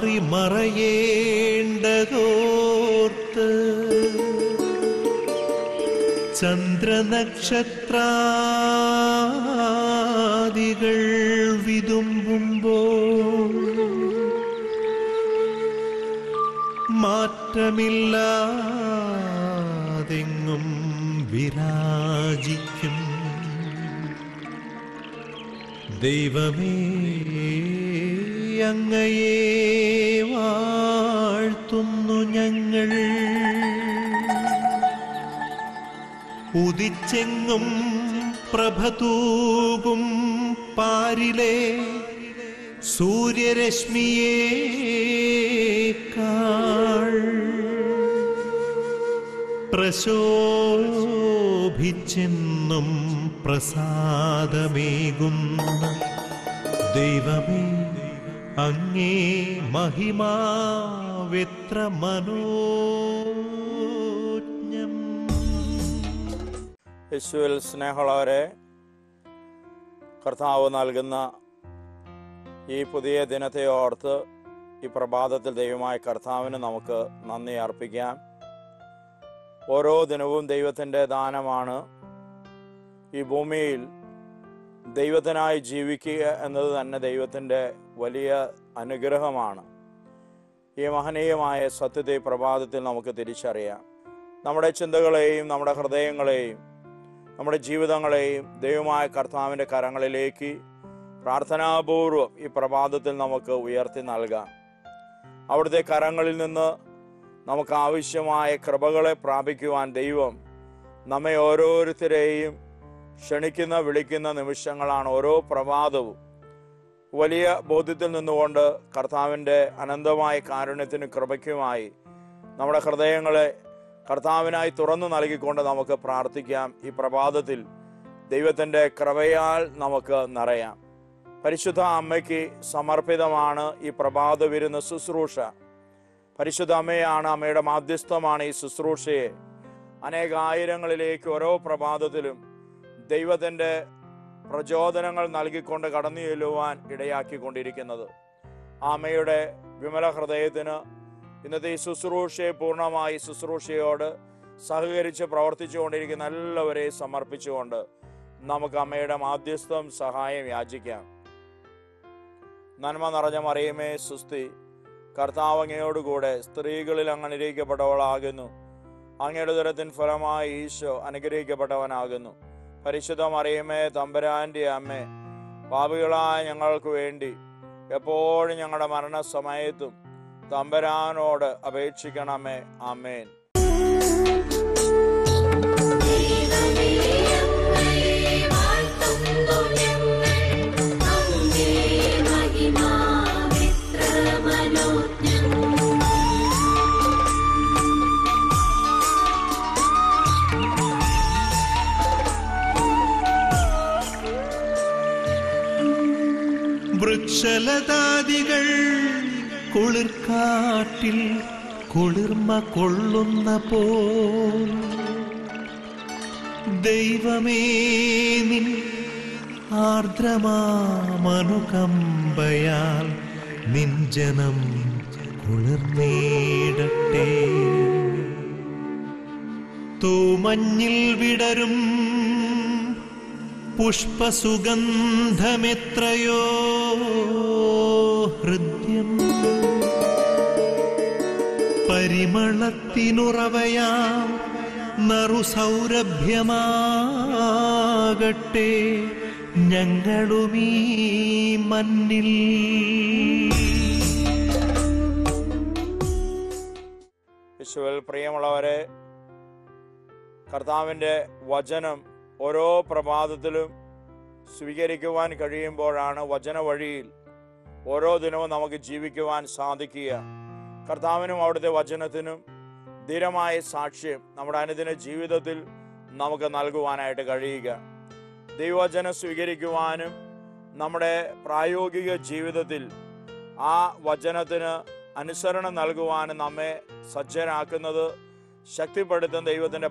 മാറി മറയേണ്ടതോർത്ത് ചന്ദ്രനക്ഷത്രാദികൾ വിതുമ്പുമ്പോൾ മാറ്റമില്ലാതെങ്ങും വിരാജിക്കും ദൈവമേ അങ്ങയെ വാഴ്ത്തുന്നു ഞങ്ങൾ ഉദിച്ചെങ്ങും പ്രഭതൂകും പാരിലെ സൂര്യരശ്മിയേക്കാൾ പ്രശോഭിച്ചെന്നും പ്രസാദമേകുന്ന ദൈവമേ അങ്ങേ മഹിമാവെത്ര മനോജ്ഞം യേശുവിൽ സ്നേഹമുള്ളവരെ കർത്താവ് നൽകുന്ന ഈ പുതിയ ദിനത്തെ ഓർത്ത് ഈ പ്രഭാതത്തിൽ ദൈവമായ കർത്താവിന് നമുക്ക് നന്ദി അർപ്പിക്കാം ഓരോ ദിനവും ദൈവത്തിൻ്റെ ദാനമാണ് ഈ ഭൂമിയിൽ ദൈവത്തിനായി ജീവിക്കുക എന്നത് തന്നെ ദൈവത്തിൻ്റെ വലിയ അനുഗ്രഹമാണ് ഈ മഹനീയമായ സത്യത്തെ ഈ പ്രഭാതത്തിൽ നമുക്ക് തിരിച്ചറിയാം നമ്മുടെ ചിന്തകളെയും നമ്മുടെ ഹൃദയങ്ങളെയും നമ്മുടെ ജീവിതങ്ങളെയും ദൈവമായ കർത്താവിൻ്റെ കരങ്ങളിലേക്ക് പ്രാർത്ഥനാപൂർവം ഈ പ്രഭാതത്തിൽ നമുക്ക് ഉയർത്തി നൽകാം അവിടുത്തെ കരങ്ങളിൽ നിന്ന് നമുക്ക് ആവശ്യമായ കൃപകളെ പ്രാപിക്കുവാൻ ദൈവം നമ്മെ ഓരോരുത്തരെയും ക്ഷണിക്കുന്ന വിളിക്കുന്ന നിമിഷങ്ങളാണ് ഓരോ പ്രഭാതവും വലിയ ബോധ്യത്തിൽ നിന്നുകൊണ്ട് കർത്താവിൻ്റെ അനന്തമായ കാരുണ്യത്തിനും കൃപയ്ക്കുമായി നമ്മുടെ ഹൃദയങ്ങളെ കർത്താവിനായി തുറന്നു നൽകിക്കൊണ്ട് നമുക്ക് പ്രാർത്ഥിക്കാം ഈ പ്രഭാതത്തിൽ ദൈവത്തിൻ്റെ കൃപയാൽ നമുക്ക് നിറയാം പരിശുദ്ധ അമ്മയ്ക്ക് സമർപ്പിതമാണ് ഈ പ്രഭാത വിരുന്ന ശുശ്രൂഷ പരിശുദ്ധ അമ്മയാണ് അമ്മയുടെ മാധ്യസ്ഥമാണ് ഈ ശുശ്രൂഷയെ അനേകായിരങ്ങളിലേക്ക് ഓരോ പ്രഭാതത്തിലും ദൈവത്തിൻ്റെ പ്രചോദനങ്ങൾ നൽകിക്കൊണ്ട് കടന്നു ചെല്ലുവാൻ ഇടയാക്കിക്കൊണ്ടിരിക്കുന്നത് ആ അമ്മയുടെ വിമല ഹൃദയത്തിന് ഇന്നത്തെ ഈ ശുശ്രൂഷയെ പൂർണ്ണമായി ശുശ്രൂഷയോട് സഹകരിച്ച് പ്രവർത്തിച്ചുകൊണ്ടിരിക്കുന്ന എല്ലാവരെയും സമർപ്പിച്ചുകൊണ്ട് നമുക്ക് അമ്മയുടെ മാധ്യസ്ഥം സഹായം യാചിക്കാം നന്മ നിറഞ്ഞ മറിയമേ സുസ്തി കർത്താവ് അങ്ങയോടുകൂടെ സ്ത്രീകളിൽ അങ്ങ് അനുഗ്രഹിക്കപ്പെട്ടവളാകുന്നു അങ്ങയുടെ ദുരത്തിൻ ഫലമായി ഈശോ അനുഗ്രഹിക്കപ്പെട്ടവനാകുന്നു പരിശുദ്ധ മറിയമേ തമ്പുരാന്റെ അമ്മേ പാപികളായ ഞങ്ങൾക്ക് വേണ്ടി എപ്പോഴും ഞങ്ങളുടെ മരണസമയത്തും തമ്പരാനോട് അപേക്ഷിക്കണമേ ആമേൻ വൃക്ഷലതാദികൾ കുളിർക്കാട്ടിൽ കുളിർമ കൊള്ളുന്ന പോൽ ദൈവമേ നിൻ ആർദ്രമാമനുകമ്പയാൽ നിൻ ജനം കുളിർന്നേടട്ടെ തൂമഞ്ഞിൽ വിടരും പുഷ്പസുഗന്ധമെത്രയോ ഹൃദ്യം പരിമളത്തിനുറവയാം നറുസൗരഭ്യമാകട്ടെ ഞങ്ങളുമീ മണ്ണിൽ യേശുവിൽ പ്രിയമുള്ളവരെ കർത്താവിൻ്റെ വചനം ഓരോ പ്രഭാതത്തിലും സ്വീകരിക്കുവാൻ കഴിയുമ്പോഴാണ് വചന വഴിയിൽ ഓരോ ദിനവും നമുക്ക് ജീവിക്കുവാൻ സാധിക്കുക കർത്താവിനും അവിടുത്തെ വചനത്തിനും ധീരമായ സാക്ഷ്യം നമ്മുടെ അനുദിന ജീവിതത്തിൽ നമുക്ക് നൽകുവാനായിട്ട് കഴിയുക ദൈവവചനം സ്വീകരിക്കുവാനും നമ്മുടെ പ്രായോഗിക ജീവിതത്തിൽ ആ വചനത്തിന് അനുസരണം നൽകുവാനും നമ്മെ സജ്ജരാക്കുന്നത് ശക്തിപ്പെടുത്തുന്ന ദൈവത്തിൻ്റെ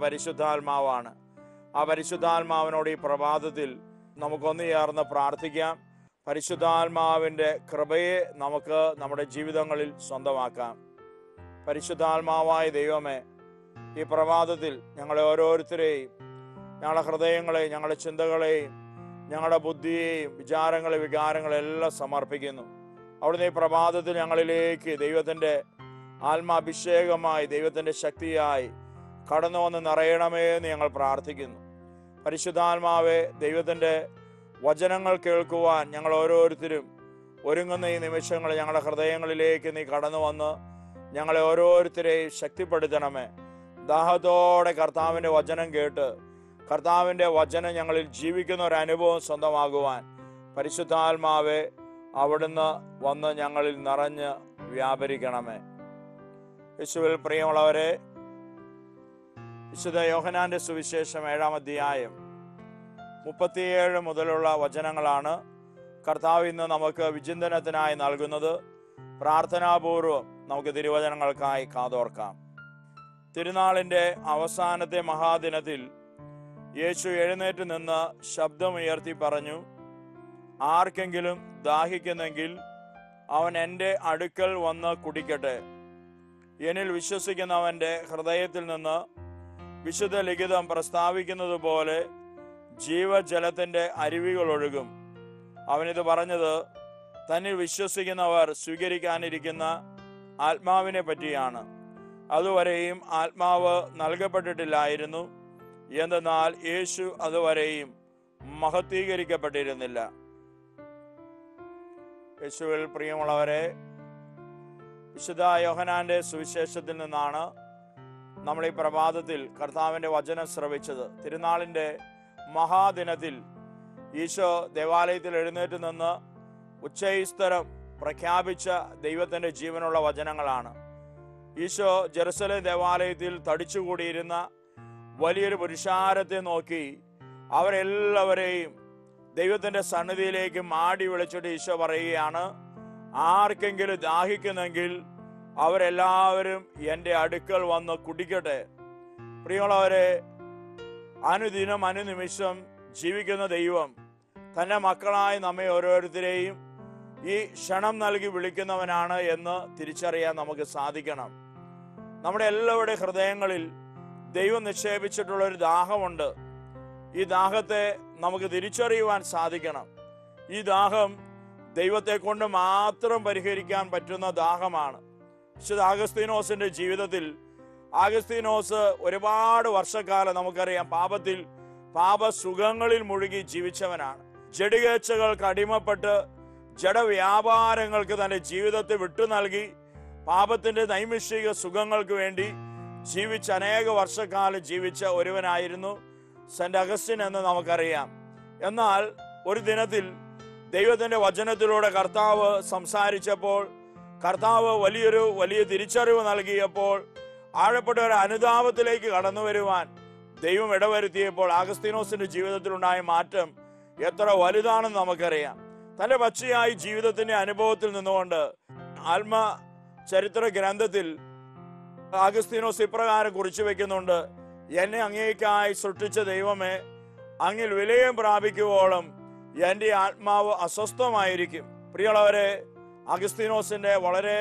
പരിശുദ്ധാത്മാവാണ് ആ പരിശുദ്ധാത്മാവിനോട് ഈ പ്രഭാതത്തിൽ നമുക്കൊന്നു ചേർന്ന് പ്രാർത്ഥിക്കാം പരിശുദ്ധാത്മാവിൻ്റെ കൃപയെ നമുക്ക് നമ്മുടെ ജീവിതങ്ങളിൽ സ്വന്തമാക്കാം പരിശുദ്ധാത്മാവായ ദൈവമേ ഈ പ്രഭാതത്തിൽ ഞങ്ങളെ ഓരോരുത്തരെയും ഞങ്ങളുടെ ഹൃദയങ്ങളെയും ഞങ്ങളുടെ ചിന്തകളെയും ഞങ്ങളുടെ ബുദ്ധിയെയും വിചാരങ്ങളെ വികാരങ്ങളെല്ലാം സമർപ്പിക്കുന്നു അവിടുന്ന് ഈ പ്രഭാതത്തിൽ ഞങ്ങളിലേക്ക് ദൈവത്തിൻ്റെ ആത്മാഭിഷേകമായി ദൈവത്തിൻ്റെ ശക്തിയായി കടന്നു വന്ന് നിറയണമേ എന്ന് ഞങ്ങൾ പ്രാർത്ഥിക്കുന്നു പരിശുദ്ധാത്മാവെ ദൈവത്തിൻ്റെ വചനങ്ങൾ കേൾക്കുവാൻ ഞങ്ങൾ ഓരോരുത്തരും ഒരുങ്ങുന്ന ഈ നിമിഷങ്ങൾ ഞങ്ങളുടെ ഹൃദയങ്ങളിലേക്ക് നീ കടന്നു വന്ന് ഞങ്ങളെ ഓരോരുത്തരെയും ശക്തിപ്പെടുത്തണമേ ദാഹത്തോടെ കർത്താവിൻ്റെ വചനം കേട്ട് കർത്താവിൻ്റെ വചനം ഞങ്ങളിൽ ജീവിക്കുന്ന ഒരു അനുഭവം സ്വന്തമാകുവാൻ പരിശുദ്ധാത്മാവെ അവിടുന്ന് വന്ന് ഞങ്ങളിൽ നിറഞ്ഞ് വ്യാപരിക്കണമേ യേശുവിൽ പ്രിയമുള്ളവരെ വിശുദ്ധ യോഹനാന്റെ സുവിശേഷം ഏഴാം അധ്യായം മുപ്പത്തിയേഴ് മുതലുള്ള വചനങ്ങളാണ് കർത്താവ് ഇന്ന് നമുക്ക് വിചിന്തനത്തിനായി നൽകുന്നത് പ്രാർത്ഥനാപൂർവം നമുക്ക് തിരുവചനങ്ങൾക്കായി കാതോർക്കാം തിരുനാളിന്റെ അവസാനത്തെ മഹാദിനത്തിൽ യേശു എഴുന്നേറ്റ് നിന്ന് ശബ്ദമുയർത്തി പറഞ്ഞു ആർക്കെങ്കിലും ദാഹിക്കുന്നെങ്കിൽ അവൻ എൻ്റെ അടുക്കൽ വന്ന് കുടിക്കട്ടെ എന്നിൽ വിശ്വസിക്കുന്നവന്റെ ഹൃദയത്തിൽ നിന്ന് വിശുദ്ധ ലിഖിതം പ്രസ്താവിക്കുന്നത് പോലെ ജീവജലത്തിന്റെ അരുവികൾ ഒഴുകും അവനിത് പറഞ്ഞത് തന്നിൽ വിശ്വസിക്കുന്നവർ സ്വീകരിക്കാനിരിക്കുന്ന ആത്മാവിനെ പറ്റിയാണ് അതുവരെയും ആത്മാവ് നൽകപ്പെട്ടിട്ടില്ലായിരുന്നു എന്തെന്നാൽ യേശു അതുവരെയും മഹത്വീകരിക്കപ്പെട്ടിരുന്നില്ല യേശുവിൽ പ്രിയമുള്ളവരെ വിശുദ്ധ യോഹനാന്റെ സുവിശേഷത്തിൽ നിന്നാണ് നമ്മൾ ഈ പ്രഭാതത്തിൽ കർത്താവിന്റെ വചനം ശ്രവിച്ചത് തിരുനാളിന്റെ മഹാദിനത്തിൽ ഈശോ ദേവാലയത്തിൽ എഴുന്നേറ്റ് നിന്ന് ഉച്ചൈസ്തരം പ്രഖ്യാപിച്ച ദൈവത്തിന്റെ ജീവനുള്ള വചനങ്ങളാണ് ഈശോ ജെറുസലേം ദേവാലയത്തിൽ തടിച്ചുകൂടിയിരുന്ന വലിയൊരു പുരുഷാരത്തെ നോക്കി അവരെല്ലാവരെയും ദൈവത്തിന്റെ സന്നിധിയിലേക്ക് മാടി വിളിച്ചിട്ട് ഈശോ പറയുകയാണ് ആർക്കെങ്കിലും ദാഹിക്കുന്നെങ്കിൽ അവരെല്ലാവരും എൻ്റെ അടുക്കൽ വന്ന് കുടിക്കട്ടെ പ്രിയമുള്ളവരെ അനുദിനം അനുനിമിഷം ജീവിക്കുന്ന ദൈവം തന്റെ മക്കളായി നമ്മെ ഓരോരുത്തരെയും ഈ ക്ഷണം നൽകി വിളിക്കുന്നവനാണ് എന്ന് തിരിച്ചറിയാൻ നമുക്ക് സാധിക്കണം നമ്മുടെ എല്ലാവരുടെ ഹൃദയങ്ങളിൽ ദൈവം നിക്ഷേപിച്ചിട്ടുള്ള ഒരു ദാഹമുണ്ട് ഈ ദാഹത്തെ നമുക്ക് തിരിച്ചറിയുവാൻ സാധിക്കണം ഈ ദാഹം ദൈവത്തെ കൊണ്ട് മാത്രം പരിഹരിക്കാൻ പറ്റുന്ന ദാഹമാണ് വിശുദ്ധ ആഗസ്തീനോസിന്റെ ജീവിതത്തിൽ ആഗസ്തീനോസ് ഒരുപാട് വർഷക്കാലം നമുക്കറിയാം പാപത്തിൽ പാപസുഖങ്ങളിൽ മുഴുകി ജീവിച്ചവനാണ് ജഡികേച്ഛകൾക്ക് അടിമപ്പെട്ട് ജഡവ്യാപാരങ്ങൾക്ക് തന്റെ ജീവിതത്തെ വിട്ടു നൽകി പാപത്തിന്റെ നൈമിഷിക സുഖങ്ങൾക്ക് വേണ്ടി ജീവിച്ച അനേക വർഷക്കാലം ജീവിച്ച ഒരുവനായിരുന്നു സെന്റ് അഗസ്റ്റിൻ എന്ന് നമുക്കറിയാം എന്നാൽ ഒരു ദിനത്തിൽ ദൈവത്തിന്റെ വചനത്തിലൂടെ കർത്താവ് സംസാരിച്ചപ്പോൾ കർത്താവ് വലിയൊരു വലിയ തിരിച്ചറിവ് നൽകിയപ്പോൾ ആഴപ്പെട്ട ഒരു അനുതാപത്തിലേക്ക് കടന്നു വരുവാൻ ദൈവം ഇടവരുത്തിയപ്പോൾ ആഗസ്തീനോസിന്റെ ജീവിതത്തിലുണ്ടായ മാറ്റം എത്ര വലുതാണെന്ന് നമുക്കറിയാം തന്റെ പച്ചയായി ജീവിതത്തിന്റെ അനുഭവത്തിൽ നിന്നുകൊണ്ട് ആത്മ ചരിത്ര ഗ്രന്ഥത്തിൽ ആഗസ്തീനോസ് ഇപ്രകാരം കുറിച്ചു വെക്കുന്നുണ്ട് എന്നെ അങ്ങേക്കായി സൃഷ്ടിച്ച ദൈവമേ അങ്ങിൽ വിലയം പ്രാപിക്കുവോളം എന്റെ ആത്മാവ് അസ്വസ്ഥമായിരിക്കും പ്രിയമുള്ളവരെ അഗസ്തീനോസിന്റെ വളരെ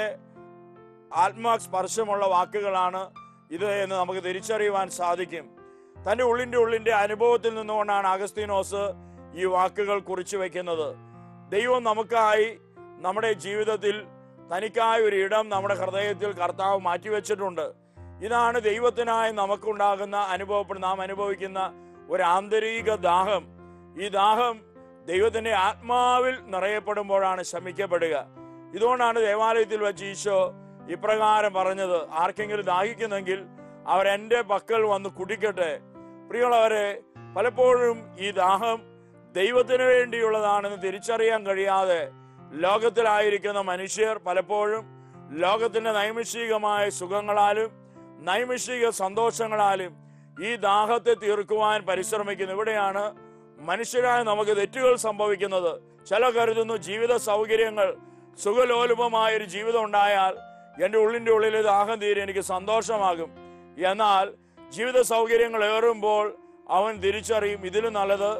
ആത്മസ്പർശമുള്ള വാക്കുകളാണ് ഇത് എന്ന് നമുക്ക് തിരിച്ചറിയുവാൻ സാധിക്കും തന്റെ ഉള്ളിന്റെ ഉള്ളിന്റെ അനുഭവത്തിൽ നിന്നുകൊണ്ടാണ് അഗസ്തീനോസ് ഈ വാക്കുകൾ കുറിച്ചു വെക്കുന്നത് ദൈവം നമുക്കായി നമ്മുടെ ജീവിതത്തിൽ തനിക്കായി ഒരു ഇടം നമ്മുടെ ഹൃദയത്തിൽ കർത്താവ് മാറ്റിവെച്ചിട്ടുണ്ട് ഇതാണ് ദൈവത്തിനായി നമുക്കുണ്ടാകുന്ന അനുഭവപ്പെടുന്ന നാം അനുഭവിക്കുന്ന ഒരു ആന്തരിക ദാഹം ഈ ദാഹം ദൈവത്തിന്റെ ആത്മാവിൽ നിറയപ്പെടുമ്പോഴാണ് ശമിക്കപ്പെടുക ഇതുകൊണ്ടാണ് ദേവാലയത്തിൽ വെച്ച് ഈശോ ഇപ്രകാരം പറഞ്ഞത് ആർക്കെങ്കിലും ദാഹിക്കുന്നെങ്കിൽ അവരെന്റെ പക്കൽ വന്ന് കുടിക്കട്ടെ പ്രിയമുള്ളവരെ പലപ്പോഴും ഈ ദാഹം ദൈവത്തിന് വേണ്ടിയുള്ളതാണെന്ന് തിരിച്ചറിയാൻ കഴിയാതെ ലോകത്തിലായിരിക്കുന്ന മനുഷ്യർ പലപ്പോഴും ലോകത്തിന്റെ നൈമിഷികമായ സുഖങ്ങളാലും നൈമിഷിക സന്തോഷങ്ങളാലും ഈ ദാഹത്തെ തീർക്കുവാൻ പരിശ്രമിക്കുന്നു ഇവിടെയാണ് മനുഷ്യരായ നമുക്ക് തെറ്റുകൾ സംഭവിക്കുന്നത് ചില കരുതുന്നു ജീവിത സൗകര്യങ്ങൾ സുഖലോലുപമായ ഒരു ജീവിതം ഉണ്ടായാൽ എൻ്റെ ഉള്ളിൻ്റെ ഉള്ളിൽ ദാഹം തീരെ എനിക്ക് സന്തോഷമാകും എന്നാൽ ജീവിത സൗകര്യങ്ങൾ ഏറുമ്പോൾ അവൻ തിരിച്ചറിയും ഇതിലും നല്ലത്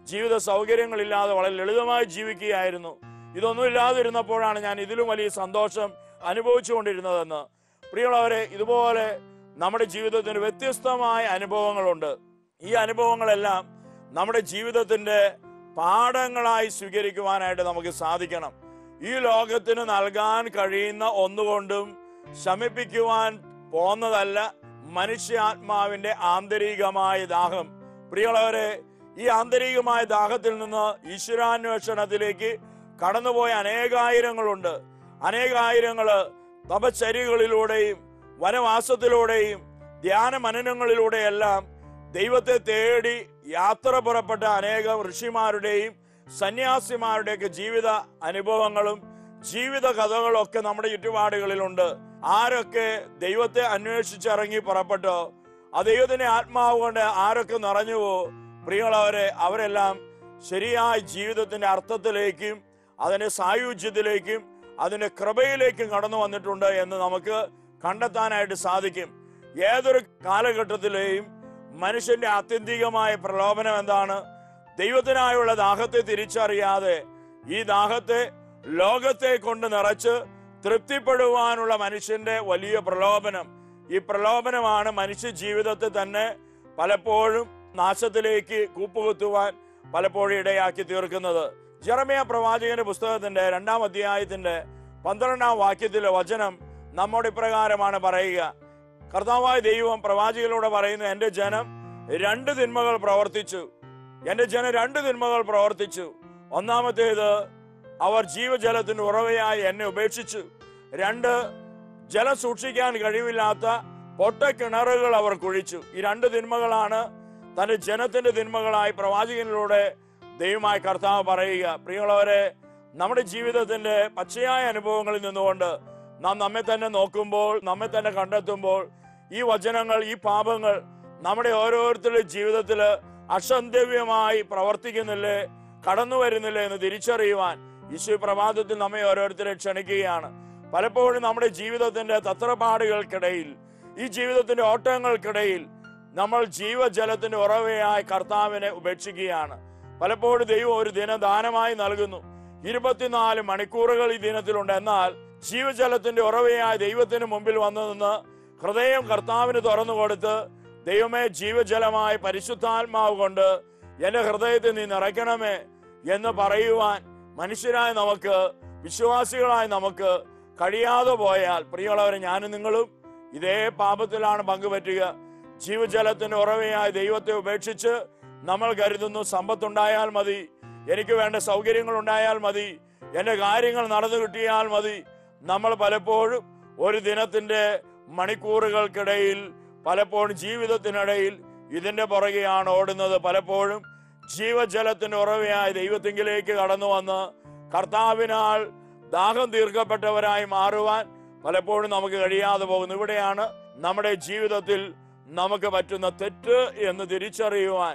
ജീവിത സൗകര്യങ്ങളില്ലാതെ വളരെ ലളിതമായി ജീവിക്കുകയായിരുന്നു ഇതൊന്നും ഇല്ലാതിരുന്നപ്പോഴാണ് ഞാൻ ഇതിലും വലിയ സന്തോഷം അനുഭവിച്ചുകൊണ്ടിരുന്നതെന്ന് പ്രിയമുള്ളവരെ ഇതുപോലെ നമ്മുടെ ജീവിതത്തിന് വ്യത്യസ്തമായ അനുഭവങ്ങളുണ്ട് ഈ അനുഭവങ്ങളെല്ലാം നമ്മുടെ ജീവിതത്തിന്റെ പാഠങ്ങളായി സ്വീകരിക്കുവാനായിട്ട് നമുക്ക് സാധിക്കണം ഈ ലോകത്തിന് നൽകാൻ കഴിയുന്ന ഒന്നുകൊണ്ടും ശമിപ്പിക്കുവാൻ പോന്നതല്ല മനുഷ്യാത്മാവിന്റെ ആന്തരികമായ ദാഹം പ്രിയമുള്ളവരെ ഈ ആന്തരികമായ ദാഹത്തിൽ നിന്ന് ഈശ്വരാന്വേഷണത്തിലേക്ക് കടന്നുപോയ അനേകായിരങ്ങളുണ്ട് അനേകായിരങ്ങള് തപച്ചര്യകളിലൂടെയും വനവാസത്തിലൂടെയും ധ്യാന മനനങ്ങളിലൂടെയെല്ലാം ദൈവത്തെ തേടി യാത്ര പുറപ്പെട്ട അനേകം ഋഷിമാരുടെയും സന്യാസിമാരുടെയൊക്കെ ജീവിത അനുഭവങ്ങളും ജീവിത കഥകളും ഒക്കെ നമ്മുടെ ചുറ്റുപാടുകളിലുണ്ട് ആരൊക്കെ ദൈവത്തെ അന്വേഷിച്ചിറങ്ങി പുറപ്പെട്ടോ ആ ദൈവത്തിന്റെ ആത്മാവ് കൊണ്ട് ആരൊക്കെ നിറഞ്ഞുവോ പ്രിയമുള്ളവരെ അവരെല്ലാം ശരിയായ ജീവിതത്തിന്റെ അർത്ഥത്തിലേക്കും അതിന്റെ സായുജ്യത്തിലേക്കും അതിന്റെ കൃപയിലേക്കും കടന്നു വന്നിട്ടുണ്ട് എന്ന് നമുക്ക് കണ്ടെത്താനായിട്ട് സാധിക്കും ഏതൊരു കാലഘട്ടത്തിലെയും മനുഷ്യന്റെ ആത്യന്തികമായ പ്രലോഭനം എന്താണ് ദൈവത്തിനായുള്ള ദാഹത്തെ തിരിച്ചറിയാതെ ഈ ദാഹത്തെ ലോകത്തെ കൊണ്ട് നിറച്ച് തൃപ്തിപ്പെടുവാനുള്ള മനുഷ്യന്റെ വലിയ പ്രലോഭനം ഈ പ്രലോഭനമാണ് മനുഷ്യ ജീവിതത്തെ തന്നെ പലപ്പോഴും നാശത്തിലേക്ക് കൂപ്പുകുത്തുവാൻ പലപ്പോഴും ഇടയാക്കി തീർക്കുന്നത് ജെറമിയ പ്രവാചകന്റെ പുസ്തകത്തിന്റെ രണ്ടാം അധ്യായത്തിന്റെ പന്ത്രണ്ടാം വാക്യത്തിലെ വചനം നമ്മോട് ഇപ്രകാരമാണ് പറയുക കർത്താവായ ദൈവം പ്രവാചകനിലൂടെ പറയുന്നു എന്റെ ജനം രണ്ട് തിന്മകൾ പ്രവർത്തിച്ചു എന്റെ ജനം രണ്ട് തിന്മകൾ പ്രവർത്തിച്ചു ഒന്നാമത്തേത് അവർ ജീവജലത്തിന് ഉറവയായി എന്നെ ഉപേക്ഷിച്ചു രണ്ട് ജലം സൂക്ഷിക്കാൻ കഴിവില്ലാത്ത പൊട്ടക്കിണറുകൾ അവർ കുഴിച്ചു ഈ രണ്ട് തിന്മകളാണ് തന്റെ ജനത്തിന്റെ തിന്മകളായി പ്രവാചകനിലൂടെ ദൈവമായ കർത്താവ് പറയുക പ്രിയമുള്ളവരെ നമ്മുടെ ജീവിതത്തിന്റെ പച്ചയായ അനുഭവങ്ങളിൽ നിന്നുകൊണ്ട് നാം നമ്മെ തന്നെ നോക്കുമ്പോൾ നമ്മെ തന്നെ കണ്ടെത്തുമ്പോൾ ഈ വചനങ്ങൾ ഈ പാപങ്ങൾ നമ്മുടെ ഓരോരുത്തരുടെ ജീവിതത്തിൽ അസന്ധ്യവ്യമായി പ്രവർത്തിക്കുന്നില്ലേ കടന്നു വരുന്നില്ലേ എന്ന് തിരിച്ചറിയുവാൻ ഈശോ ഈ പ്രഭാതത്തിൽ നമ്മെ ഓരോരുത്തരെ ക്ഷണിക്കുകയാണ് പലപ്പോഴും നമ്മുടെ ജീവിതത്തിന്റെ തത്രപ്പാടുകൾക്കിടയിൽ ഈ ജീവിതത്തിന്റെ ഓട്ടങ്ങൾക്കിടയിൽ നമ്മൾ ജീവജലത്തിന്റെ ഉറവയായ കർത്താവിനെ ഉപേക്ഷിക്കുകയാണ് പലപ്പോഴും ദൈവം ഒരു ദിനം ദാനമായി നൽകുന്നു ഇരുപത്തിനാല് മണിക്കൂറുകൾ ഈ ദിനത്തിലുണ്ട് എന്നാൽ ജീവജലത്തിന്റെ ഉറവയായ ദൈവത്തിന് മുമ്പിൽ വന്നു നിന്ന് ഹൃദയം കർത്താവിന് തുറന്നു കൊടുത്ത് ദൈവമേ ജീവജലമായ പരിശുദ്ധാത്മാവ് കൊണ്ട് എന്റെ ഹൃദയത്തെ നീ നിറയ്ക്കണമേ എന്ന് പറയുവാൻ മനുഷ്യരായ നമുക്ക് വിശ്വാസികളായ നമുക്ക് കഴിയാതെ പോയാൽ പ്രിയമുള്ളവരെ ഞാനും നിങ്ങളും ഇതേ പാപത്തിലാണ് പങ്കുപറ്റുക ജീവജലത്തിന്റെ ഉറവയായ ദൈവത്തെ ഉപേക്ഷിച്ച് നമ്മൾ കരുതുന്നു സമ്പത്തുണ്ടായാൽ മതി എനിക്ക് വേണ്ട സൗകര്യങ്ങൾ ഉണ്ടായാൽ മതി എന്റെ കാര്യങ്ങൾ നടന്നു കിട്ടിയാൽ മതി നമ്മൾ പലപ്പോഴും ഒരു ദിനത്തിന്റെ മണിക്കൂറുകൾക്കിടയിൽ പലപ്പോഴും ജീവിതത്തിനിടയിൽ ഇതിന്റെ പുറകെയാണ് ഓടുന്നത് പലപ്പോഴും ജീവജലത്തിന്റെ ഉറവയായ ദൈവത്തിങ്കിലേക്ക് കടന്നു വന്ന് കർത്താവിനാൽ ദാഹം തീർക്കപ്പെട്ടവരായി മാറുവാൻ പലപ്പോഴും നമുക്ക് കഴിയാതെ പോകുന്നു ഇവിടെയാണ് നമ്മുടെ ജീവിതത്തിൽ നമുക്ക് പറ്റുന്ന തെറ്റ് എന്ന് തിരിച്ചറിയുവാൻ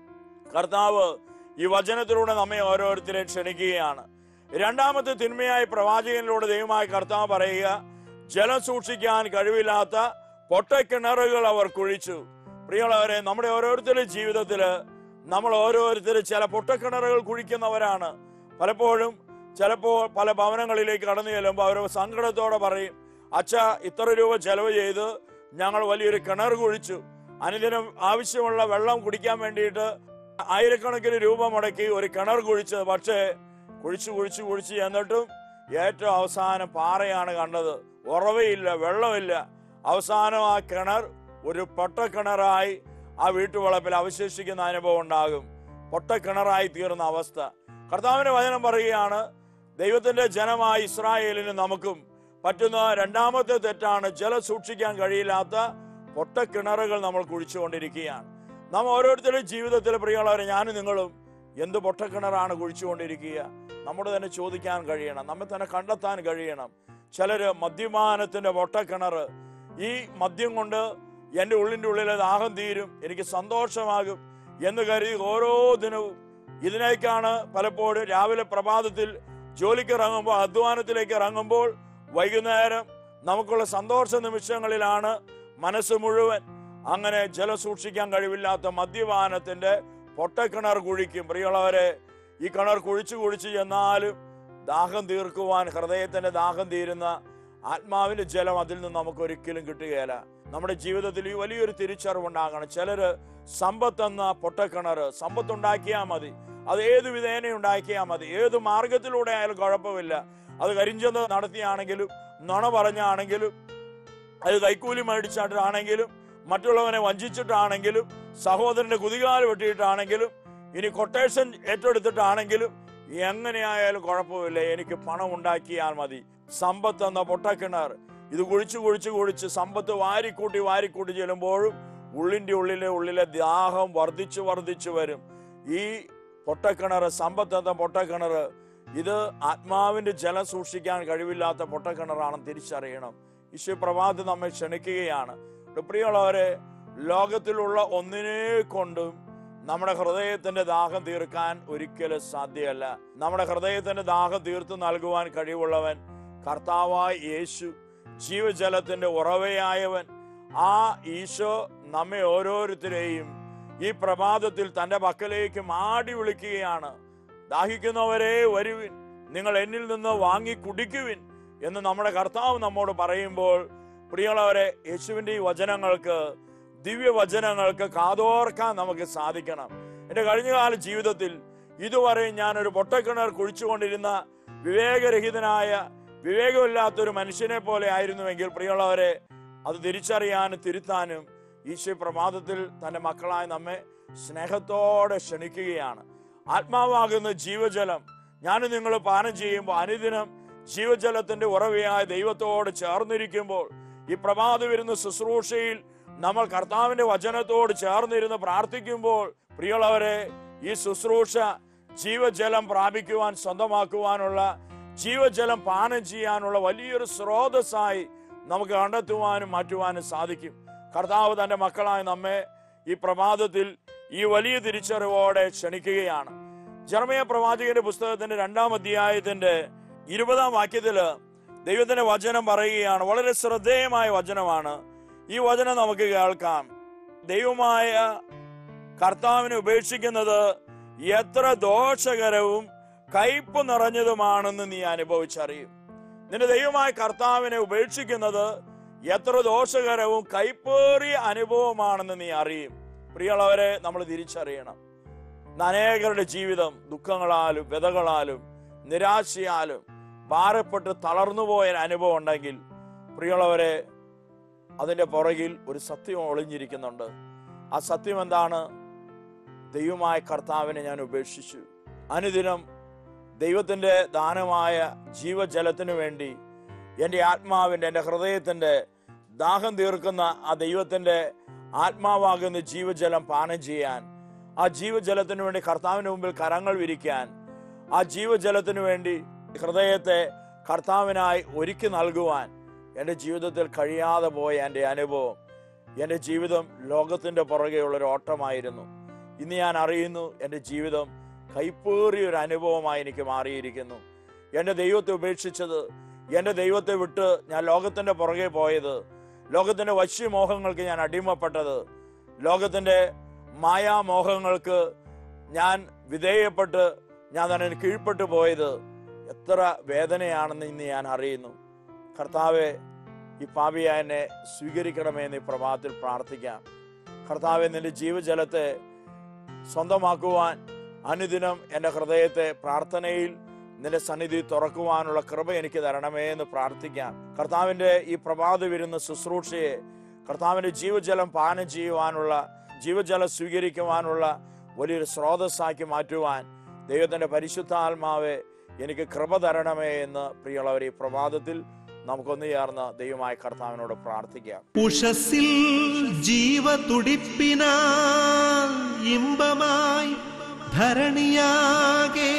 കർത്താവ് ഈ വചനത്തിലൂടെ നമ്മെ ഓരോരുത്തരെ ക്ഷണിക്കുകയാണ് രണ്ടാമത്തെ തിന്മയായ പ്രവാചകനിലൂടെ ദൈവമായ കർത്താവ് പറയുക ജലം സൂക്ഷിക്കാൻ കഴിവില്ലാത്ത പൊട്ടക്കിണറുകൾ അവർ കുഴിച്ചു പ്രിയമുള്ളവരെ നമ്മുടെ ഓരോരുത്തരുടെ ജീവിതത്തില് നമ്മൾ ഓരോരുത്തരും ചില പൊട്ടക്കിണറുകൾ കുഴിക്കുന്നവരാണ് പലപ്പോഴും ചിലപ്പോൾ പല ഭവനങ്ങളിലേക്ക് കടന്നു ചെല്ലുമ്പോൾ അവർ സങ്കടത്തോടെ പറയും അച്ഛ ഇത്ര രൂപ ചെലവ് ചെയ്ത് ഞങ്ങൾ വലിയൊരു കിണർ കുഴിച്ചു അനുദിനം ആവശ്യമുള്ള വെള്ളം കുടിക്കാൻ വേണ്ടിയിട്ട് ആയിരക്കണക്കിന് രൂപ മുടക്കി ഒരു കിണർ കുഴിച്ചത് പക്ഷേ കുഴിച്ചു കുഴിച്ചു കുഴിച്ച് എന്നിട്ടും ഏറ്റവും അവസാനം പാറയാണ് കണ്ടത് ഉറവയില്ല വെള്ളമില്ല അവസാനം ആ കിണർ ഒരു പൊട്ടക്കിണറായി ആ വീട്ടുവളപ്പിൽ അവശേഷിക്കുന്ന അനുഭവം ഉണ്ടാകും പൊട്ടക്കിണറായി തീർന്ന അവസ്ഥ കർത്താവിന്റെ വചനം പറയുകയാണ് ദൈവത്തിന്റെ ജനമായ ഇസ്രായേലിന് നമുക്കും പറ്റുന്ന രണ്ടാമത്തെ തെറ്റാണ് ജലം സൂക്ഷിക്കാൻ കഴിയില്ലാത്ത പൊട്ടക്കിണറുകൾ നമ്മൾ കുഴിച്ചുകൊണ്ടിരിക്കുകയാണ് നാം ഓരോരുത്തരുടെയും ജീവിതത്തിൽ പ്രിയമുള്ളവരെ ഞാനും നിങ്ങളും എന്ത് പൊട്ടക്കിണറാണ് കുഴിച്ചുകൊണ്ടിരിക്കുക നമ്മുടെ തന്നെ ചോദിക്കാൻ കഴിയണം നമ്മെ തന്നെ കണ്ടെത്താൻ കഴിയണം ചിലര് മദ്യപാനത്തിന്റെ പൊട്ടക്കിണർ ഈ മദ്യം കൊണ്ട് എൻ്റെ ഉള്ളിൻ്റെ ഉള്ളിലെ ദാഹം തീരും എനിക്ക് സന്തോഷമാകും എന്ന് കരുതി ഓരോ ദിനവും ഇതിനേക്കാണ് പലപ്പോഴും രാവിലെ പ്രഭാതത്തിൽ ജോലിക്ക് ഇറങ്ങുമ്പോൾ അധ്വാനത്തിലേക്ക് ഇറങ്ങുമ്പോൾ വൈകുന്നേരം നമുക്കുള്ള സന്തോഷ നിമിഷങ്ങളിലാണ് മനസ്സ് മുഴുവൻ അങ്ങനെ ജലം സൂക്ഷിക്കാൻ കഴിവില്ലാത്ത മദ്യപാനത്തിന്റെ പൊട്ടക്കിണർ കുഴിക്കും പ്രിയമുള്ളവരെ ഈ കിണർ കുഴിച്ചു കുഴിച്ച് ചെന്നാലും ദാഹം തീർക്കുവാൻ ഹൃദയത്തിന്റെ ദാഹം തീരുന്ന ആത്മാവിന്റെ ജലം അതിൽ നിന്ന് നമുക്ക് ഒരിക്കലും കിട്ടുകയില്ല നമ്മുടെ ജീവിതത്തിൽ ഈ വലിയൊരു തിരിച്ചറിവുണ്ടാകണം ചിലര് സമ്പത്തെന്ന പൊട്ടക്കിണർ സമ്പത്തുണ്ടാക്കിയാൽ മതി അത് ഏത് വിധേന ഉണ്ടാക്കിയാൽ മതി ഏത് മാർഗത്തിലൂടെ ആയാലും കുഴപ്പമില്ല അത് കരിഞ്ചന്ത നടത്തിയാണെങ്കിലും നുണ പറഞ്ഞാണെങ്കിലും അത് കൈക്കൂലി മേടിച്ചിട്ടാണെങ്കിലും മറ്റുള്ളവനെ വഞ്ചിച്ചിട്ടാണെങ്കിലും സഹോദരന്റെ കുതികാല് വെട്ടിയിട്ടാണെങ്കിലും ഇനി കൊട്ടേഷൻ ഏറ്റെടുത്തിട്ടാണെങ്കിലും എങ്ങനെയായാലും കുഴപ്പമില്ല എനിക്ക് പണം ഉണ്ടാക്കിയാൽ മതി സമ്പത്ത് എന്ന പൊട്ടക്കിണർ ഇത് കുഴിച്ച് കുഴിച്ച് കുഴിച്ച് സമ്പത്ത് വാരിക്കൂട്ടി വാരിക്കൂട്ടി ചെല്ലുമ്പോഴും ഉള്ളിന്റെ ഉള്ളിലെ ഉള്ളിലെ ദാഹം വർദ്ധിച്ചു വർദ്ധിച്ചു വരും ഈ പൊട്ടക്കിണർ സമ്പത്ത് എന്ന പൊട്ടക്കിണർ ഇത് ആത്മാവിന്റെ ജലം സൂക്ഷിക്കാൻ കഴിവില്ലാത്ത പൊട്ടക്കിണറാണെന്ന് തിരിച്ചറിയണം ഈശോ പ്രഭാത് നമ്മെ ക്ഷണിക്കുകയാണ് പ്രിയമുള്ളവരെ ലോകത്തിലുള്ള ഒന്നിനെ കൊണ്ടും നമ്മുടെ ഹൃദയത്തിന്റെ ദാഹം തീർക്കാൻ ഒരിക്കലും സാധ്യമല്ല നമ്മുടെ ഹൃദയത്തിന്റെ ദാഹം തീർത്തു നൽകുവാൻ കഴിവുള്ളവൻ കർത്താവായ യേശു ജീവജലത്തിന്റെ ഉറവയായവൻ ആ ഈശോ നമ്മെ ഓരോരുത്തരെയും ഈ പ്രഭാതത്തിൽ തന്റെ പക്കലേക്ക് മാടി വിളിക്കുകയാണ് ദാഹിക്കുന്നവരെ വരുവിൻ നിങ്ങൾ എന്നിൽ നിന്ന് വാങ്ങി കുടിക്കുവിൻ എന്ന് നമ്മുടെ കർത്താവ് നമ്മോട് പറയുമ്പോൾ പ്രിയമുള്ളവരെ യേശുവിന്റെ ഈ വചനങ്ങൾക്ക് ദിവ്യവചനങ്ങൾക്ക് കാതോർക്കാൻ നമുക്ക് സാധിക്കണം എന്റെ കഴിഞ്ഞകാല ജീവിതത്തിൽ ഇതുവരെ ഞാൻ ഒരു പൊട്ടക്കിണർ കുഴിച്ചുകൊണ്ടിരുന്ന വിവേകരഹിതനായ വിവേകമില്ലാത്തൊരു മനുഷ്യനെ പോലെ ആയിരുന്നുവെങ്കിൽ പ്രിയമുള്ളവരെ അത് തിരിച്ചറിയാനും തിരുത്താനും ഈശോ പ്രമാദത്തിൽ തന്റെ മക്കളായ നമ്മെ സ്നേഹത്തോടെ ക്ഷണിക്കുകയാണ് ആത്മാവാകുന്ന ജീവജലം ഞാൻ നിങ്ങൾ പാനം ചെയ്യുമ്പോൾ അനുദിനം ജീവജലത്തിന്റെ ഉറവയായ ദൈവത്തോട് ചേർന്നിരിക്കുമ്പോൾ ഈ പ്രഭാത വരുന്ന ശുശ്രൂഷയിൽ നമ്മൾ കർത്താവിന്റെ വചനത്തോട് ചേർന്നിരുന്ന് പ്രാർത്ഥിക്കുമ്പോൾ പ്രിയമുള്ളവരെ ഈ ശുശ്രൂഷ ജീവജലം പ്രാപിക്കുവാൻ സ്വന്തമാക്കുവാനുള്ള ജീവജലം പാനം ചെയ്യാനുള്ള വലിയൊരു സ്രോതസ്സായി നമുക്ക് കണ്ടെത്തുവാനും മാറ്റുവാനും സാധിക്കും കർത്താവ് തന്റെ മക്കളായ നമ്മെ ഈ പ്രഭാതത്തിൽ ഈ വലിയ തിരിച്ചറിവോടെ ക്ഷണിക്കുകയാണ് ജർമ്മയ പ്രവാചകന്റെ പുസ്തകത്തിന്റെ രണ്ടാം അധ്യായത്തിന്റെ ഇരുപതാം വാക്യത്തില് ദൈവത്തിന്റെ വചനം പറയുകയാണ് വളരെ ശ്രദ്ധേയമായ വചനമാണ് ഈ വചനം നമുക്ക് കേൾക്കാം ദൈവമായ കർത്താവിനെ ഉപേക്ഷിക്കുന്നത് എത്ര ദോഷകരവും കയ്പ് നിറഞ്ഞതുമാണെന്ന് നീ അനുഭവിച്ചറിയും നിന്റെ ദൈവമായ കർത്താവിനെ ഉപേക്ഷിക്കുന്നത് എത്ര ദോഷകരവും കൈപ്പേറിയ അനുഭവമാണെന്ന് നീ അറിയും പ്രിയമുള്ളവരെ നമ്മൾ തിരിച്ചറിയണം ഇന്ന് അനേകരുടെ ജീവിതം ദുഃഖങ്ങളാലും വ്യതകളാലും നിരാശയാലും ഭാരപ്പെട്ട് തളർന്നുപോയ ഒരു അനുഭവം ഉണ്ടെങ്കിൽ പ്രിയമുള്ളവരെ അതിന്റെ പുറകിൽ ഒരു സത്യം ഒളിഞ്ഞിരിക്കുന്നുണ്ട് ആ സത്യം എന്താണ് ദൈവമായ കർത്താവിനെ ഞാൻ ഉപേക്ഷിച്ചു അനുദിനം ദൈവത്തിന്റെ ദാനമായ ജീവജലത്തിനു വേണ്ടി എൻ്റെ ആത്മാവിൻ്റെ എൻ്റെ ഹൃദയത്തിൻ്റെ ദാഹം തീർക്കുന്ന ആ ദൈവത്തിൻ്റെ ആത്മാവാകുന്ന ജീവജലം പാനം ചെയ്യാൻ ആ ജീവജലത്തിനു വേണ്ടി കർത്താവിന് മുമ്പിൽ കരങ്ങൾ വിരിക്കാൻ ആ ജീവജലത്തിനു വേണ്ടി ഹൃദയത്തെ കർത്താവിനായി ഒരുക്കി നൽകുവാൻ എൻ്റെ ജീവിതത്തിൽ കഴിയാതെ പോയ എൻ്റെ അനുഭവം എൻ്റെ ജീവിതം ലോകത്തിൻ്റെ പുറകെയുള്ള ഒരു ഓട്ടമായിരുന്നു ഇന്ന് ഞാൻ അറിയുന്നു എൻ്റെ ജീവിതം കൈപ്പേറിയ ഒരു അനുഭവമായി എനിക്ക് മാറിയിരിക്കുന്നു എൻ്റെ ദൈവത്തെ ഉപേക്ഷിച്ചത് എൻ്റെ ദൈവത്തെ വിട്ട് ഞാൻ ലോകത്തിൻ്റെ പുറകെ പോയത് ലോകത്തിൻ്റെ വശ്യമോഹങ്ങൾക്ക് ഞാൻ അടിമപ്പെട്ടത് ലോകത്തിൻ്റെ മായാമോഹങ്ങൾക്ക് ഞാൻ വിധേയപ്പെട്ട് ഞാൻ തന്നെ കീഴ്പ്പെട്ടു പോയത് എത്ര വേദനയാണെന്ന് ഇന്ന് ഞാൻ അറിയുന്നു കർത്താവെ ഈ പാപിയ എന്നെ സ്വീകരിക്കണമേ എന്ന് ഈ പ്രഭാതത്തിൽ പ്രാർത്ഥിക്കാം കർത്താവെ നിന്റെ ജീവജലത്തെ സ്വന്തമാക്കുവാൻ അനുദിനം എൻ്റെ ഹൃദയത്തെ പ്രാർത്ഥനയിൽ നിന്റെ സന്നിധി തുറക്കുവാനുള്ള കൃപ എനിക്ക് തരണമേ എന്ന് പ്രാർത്ഥിക്കാം കർത്താവിൻ്റെ ഈ പ്രഭാത വരുന്ന ശുശ്രൂഷയെ കർത്താവിൻ്റെ ജീവജലം പാനം ചെയ്യുവാനുള്ള ജീവജലം സ്വീകരിക്കുവാനുള്ള വലിയൊരു സ്രോതസ്സാക്കി മാറ്റുവാൻ ദൈവത്തിൻ്റെ പരിശുദ്ധാത്മാവെ എനിക്ക് കൃപ തരണമേ എന്ന് പ്രിയമുള്ളവർ ഈ പ്രഭാതത്തിൽ നമുക്കൊന്ന് ചേർന്ന് ദൈവമായ കർത്താവിനോട് പ്രാർത്ഥിക്കാം ഉഷസിൽ ജീവതുടിപ്പിനാ ഇമ്പമായി ധരണിയാകെ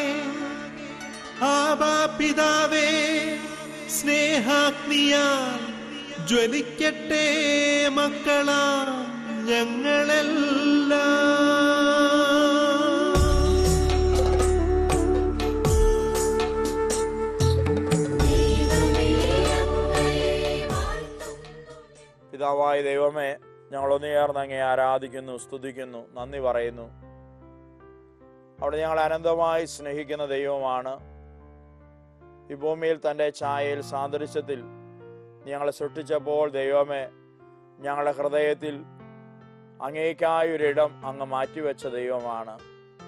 ആബാപിതാവേ സ്നേഹാഗ്നിയാൽ ജ്വലിക്കട്ടെ മക്കളാ ഞങ്ങളെല്ലാം പിതാവായ ദൈവമേ ഞങ്ങളൊന്ന് ചേർന്ന് അങ്ങേ ആരാധിക്കുന്നു സ്തുതിക്കുന്നു നന്ദി പറയുന്നു അവിടെ ഞങ്ങൾ അനന്തമായി സ്നേഹിക്കുന്ന ദൈവമാണ് ഈ ഭൂമിയിൽ തൻ്റെ ഛായയിൽ സാദൃശ്യത്തിൽ നീ ഞങ്ങളെ സൃഷ്ടിച്ചപ്പോൾ ദൈവമേ ഞങ്ങളുടെ ഹൃദയത്തിൽ അങ്ങേക്കായ ഒരിടം അങ്ങ് മാറ്റിവെച്ച ദൈവമാണ്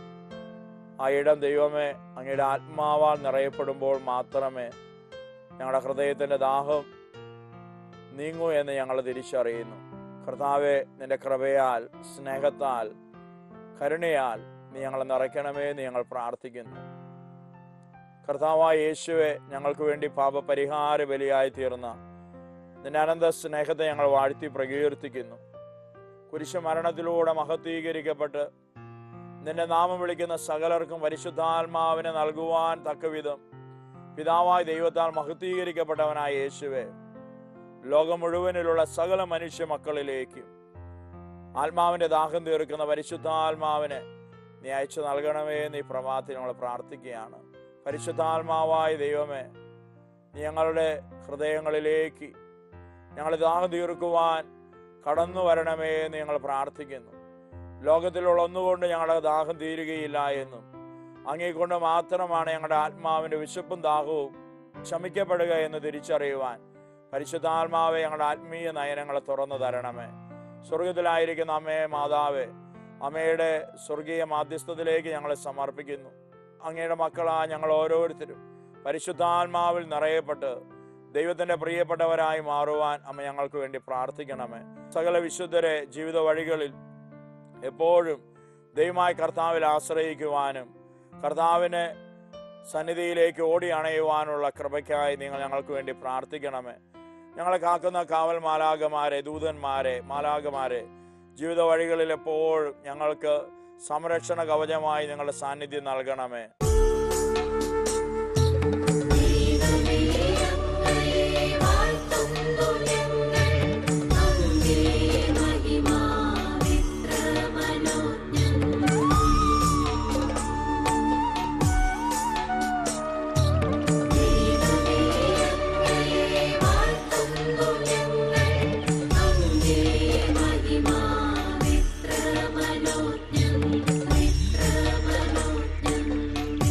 ആ ഇടം ദൈവമേ അങ്ങയുടെ ആത്മാവാൽ നിറയപ്പെടുമ്പോൾ മാത്രമേ ഞങ്ങളുടെ ഹൃദയത്തിൻ്റെ ദാഹം നീങ്ങൂ എന്ന് ഞങ്ങൾ തിരിച്ചറിയുന്നു കർത്താവെ നിന്റെ കൃപയാൽ സ്നേഹത്താൽ കരുണയാൽ നീ ഞങ്ങളെ നിറയ്ക്കണമേ എന്ന് ഞങ്ങൾ പ്രാർത്ഥിക്കുന്നു കർത്താവായ യേശുവെ ഞങ്ങൾക്ക് വേണ്ടി പാപപരിഹാര ബലിയായി തീർന്ന നിന്റെ അനന്ത സ്നേഹത്തെ ഞങ്ങൾ വാഴ്ത്തി പ്രകീർത്തിക്കുന്നു കുരിശു മരണത്തിലൂടെ മഹത്വീകരിക്കപ്പെട്ട് നിന്റെ നാമം വിളിക്കുന്ന സകലർക്കും പരിശുദ്ധാത്മാവിനെ നൽകുവാൻ തക്കവിധം പിതാവായ ദൈവത്താൽ മഹത്വീകരിക്കപ്പെട്ടവനായ യേശുവെ ലോകം മുഴുവനിലുള്ള സകല മനുഷ്യ മക്കളിലേക്കും ആത്മാവിന്റെ ദാഹം തീർക്കുന്ന പരിശുദ്ധാത്മാവിനെ നീ അയച്ചു നൽകണമേ എന്ന് ഈ പ്രഭാതത്തിൽ ഞങ്ങൾ പ്രാർത്ഥിക്കുകയാണ് പരിശുദ്ധാത്മാവായ ദൈവമേ നീ ഞങ്ങളുടെ ഹൃദയങ്ങളിലേക്ക് ഞങ്ങൾ ദാഹം തീർക്കുവാൻ കടന്നു വരണമേ എന്ന് ഞങ്ങൾ പ്രാർത്ഥിക്കുന്നു ലോകത്തിലുള്ള ഒന്നുകൊണ്ട് ഞങ്ങളുടെ ദാഹം തീരുകയില്ല എന്നും അങ്ങേക്കൊണ്ട് മാത്രമാണ് ഞങ്ങളുടെ ആത്മാവിന്റെ വിശപ്പും ദാഹവും ക്ഷമിക്കപ്പെടുക എന്ന് തിരിച്ചറിയുവാൻ പരിശുദ്ധാത്മാവെ ഞങ്ങളുടെ ആത്മീയ നയനങ്ങളെ തുറന്നു തരണമേ സ്വർഗത്തിലായിരിക്കുന്ന അമ്മയെ മാതാവേ അമ്മയുടെ സ്വർഗീയ മാധ്യസ്ഥത്തിലേക്ക് ഞങ്ങളെ സമർപ്പിക്കുന്നു അങ്ങയുടെ മക്കളാ ഞങ്ങൾ ഓരോരുത്തരും പരിശുദ്ധാത്മാവിൽ നിറയപ്പെട്ട് ദൈവത്തിന്റെ പ്രിയപ്പെട്ടവരായി മാറുവാൻ അമ്മ ഞങ്ങൾക്ക് വേണ്ടി പ്രാർത്ഥിക്കണമേ സകല വിശുദ്ധരെ ജീവിത വഴികളിൽ എപ്പോഴും ദൈവമായ കർത്താവിൽ ആശ്രയിക്കുവാനും കർത്താവിന് സന്നിധിയിലേക്ക് ഓടി അണയുവാനുള്ള കൃപയ്ക്കായി നിങ്ങൾ ഞങ്ങൾക്ക് വേണ്ടി പ്രാർത്ഥിക്കണമേ ഞങ്ങളെ കാക്കുന്ന കാവൽ മാലാകമാരെ ദൂതന്മാരെ മാലാകമാരെ ജീവിത വഴികളിൽ എപ്പോഴും ഞങ്ങൾക്ക് സംരക്ഷണ കവചമായി നിങ്ങളുടെ സാന്നിധ്യം നൽകണമേ ദൈവമേ അങ്ങയെ വാഴ്ത്തുന്നു ഞങ്ങൾ അങ്ങേ മഹിമാവിത്ര മനോജ്ഞം ദൈവമേ അങ്ങയെ വാഴ്ത്തുന്നു ഞങ്ങൾ അങ്ങേ മഹിമാവിത്ര മനോജ്ഞം വിത്ര മനോജ്ഞം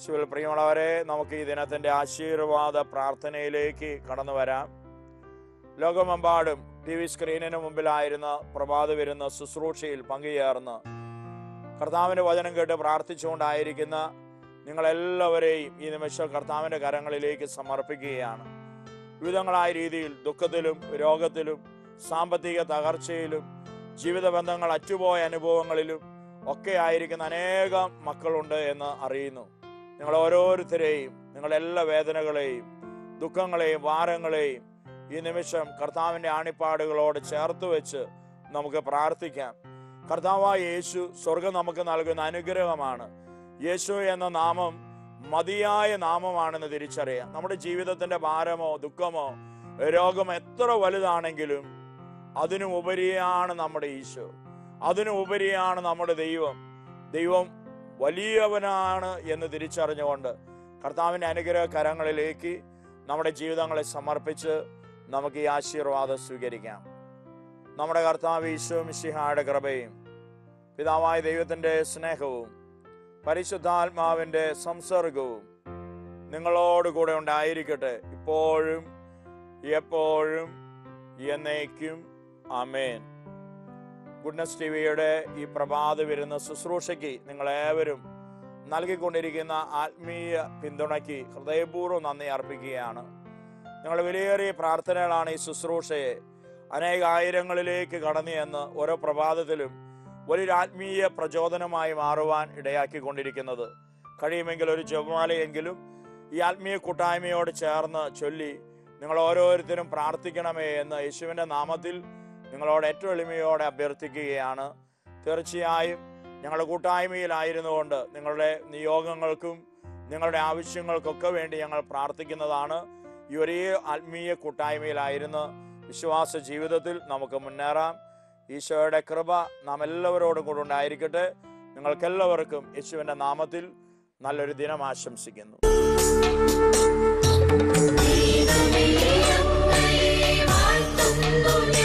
ശിവൽ പ്രിയമുള്ളവരെ നമുക്ക് ഈ ദിനത്തിന്റെ ആശീർവാദ പ്രാർത്ഥനയിലേക്ക് കടന്നു വരാം ലോകമെമ്പാടും ടി വി സ്ക്രീനിന് മുമ്പിലായിരുന്ന പ്രഭാത വരുന്ന ശുശ്രൂഷയിൽ പങ്കുചേർന്ന് കർത്താവിന്റെ വചനം കേട്ട് പ്രാർത്ഥിച്ചുകൊണ്ടായിരിക്കുന്ന നിങ്ങളെല്ലാവരെയും ഈ നിമിഷം കർത്താവിന്റെ കരങ്ങളിലേക്ക് സമർപ്പിക്കുകയാണ് വിവിധങ്ങളായ രീതിയിൽ ദുഃഖത്തിലും രോഗത്തിലും സാമ്പത്തിക തകർച്ചയിലും ജീവിത ബന്ധങ്ങൾ അറ്റുപോയ അനുഭവങ്ങളിലും ഒക്കെ ആയിരിക്കുന്ന അനേകം മക്കളുണ്ട് എന്ന് അറിയുന്നു നിങ്ങൾ ഓരോരുത്തരെയും നിങ്ങളുടെ എല്ലാ വേദനകളെയും ദുഃഖങ്ങളെയും ഭാരങ്ങളെയും ഈ നിമിഷം കർത്താവിന്റെ ആണിപ്പാടുകളോട് ചേർത്ത് വെച്ച് നമുക്ക് പ്രാർത്ഥിക്കാം കർത്താവായ യേശു സ്വർഗം നമുക്ക് നൽകുന്ന അനുഗ്രഹമാണ് യേശു എന്ന നാമം മതിയായ നാമമാണെന്ന് തിരിച്ചറിയാം നമ്മുടെ ജീവിതത്തിന്റെ ഭാരമോ ദുഃഖമോ രോഗം എത്ര വലുതാണെങ്കിലും അതിനു ഉപരിയാണ് നമ്മുടെ ഈശോ അതിനു ഉപരിയാണ് നമ്മുടെ ദൈവം ദൈവം വലിയവനാണ് എന്ന് തിരിച്ചറിഞ്ഞുകൊണ്ട് കർത്താവിന്റെ അനുഗ്രഹ കരങ്ങളിലേക്ക് നമ്മുടെ ജീവിതങ്ങളെ സമർപ്പിച്ച് നമുക്ക് ഈ ആശീർവാദം സ്വീകരിക്കാം നമ്മുടെ കർത്താവ് ഈശോ മിശിഹായുടെ കൃപയും പിതാവായ ദൈവത്തിന്റെ സ്നേഹവും പരിശുദ്ധാത്മാവിന്റെ സംസർഗവും നിങ്ങളോട് കൂടെ ഉണ്ടായിരിക്കട്ടെ ഇപ്പോഴും എപ്പോഴും എന്നേക്കും അമേൻ ഗുഡ്നസ് ടി വിയുടെ ഈ പ്രഭാത വരുന്ന ശുശ്രൂഷയ്ക്ക് നിങ്ങളേവരും നൽകിക്കൊണ്ടിരിക്കുന്ന ആത്മീയ പിന്തുണയ്ക്ക് ഹൃദയപൂർവ്വം നന്ദി അർപ്പിക്കുകയാണ് നിങ്ങളുടെ വിലയേറിയ പ്രാർത്ഥനകളാണ് ഈ ശുശ്രൂഷയെ അനേക ആയിരങ്ങളിലേക്ക് കടന്നു എന്ന് ഓരോ പ്രഭാതത്തിലും വലിയൊരു ആത്മീയ പ്രചോദനമായി മാറുവാൻ ഇടയാക്കിക്കൊണ്ടിരിക്കുന്നത് കഴിയുമെങ്കിൽ ഒരു ജപമാലയെങ്കിലും ഈ ആത്മീയ കൂട്ടായ്മയോട് ചേർന്ന് ചൊല്ലി നിങ്ങൾ ഓരോരുത്തരും പ്രാർത്ഥിക്കണമേ എന്ന് യേശുവിൻ്റെ നാമത്തിൽ നിങ്ങളോട് ഏറ്റവും എളിമയോടെ അഭ്യർത്ഥിക്കുകയാണ് തീർച്ചയായും ഞങ്ങളുടെ കൂട്ടായ്മയിലായിരുന്നുകൊണ്ട് നിങ്ങളുടെ നിയോഗങ്ങൾക്കും നിങ്ങളുടെ ആവശ്യങ്ങൾക്കൊക്കെ വേണ്ടി ഞങ്ങൾ പ്രാർത്ഥിക്കുന്നതാണ് ഈ ഒരേ ആത്മീയ കൂട്ടായ്മയിലായിരുന്ന് വിശ്വാസ ജീവിതത്തിൽ നമുക്ക് മുന്നേറാം ഈശോയുടെ കൃപ നാം എല്ലാവരോടും കൂടെ ഉണ്ടായിരിക്കട്ടെ നിങ്ങൾക്കെല്ലാവർക്കും യേശുവിൻ്റെ നാമത്തിൽ നല്ലൊരു ദിനം ആശംസിക്കുന്നു ദൈവമേ അങ്ങയെ വാഴ്ത്തുന്നു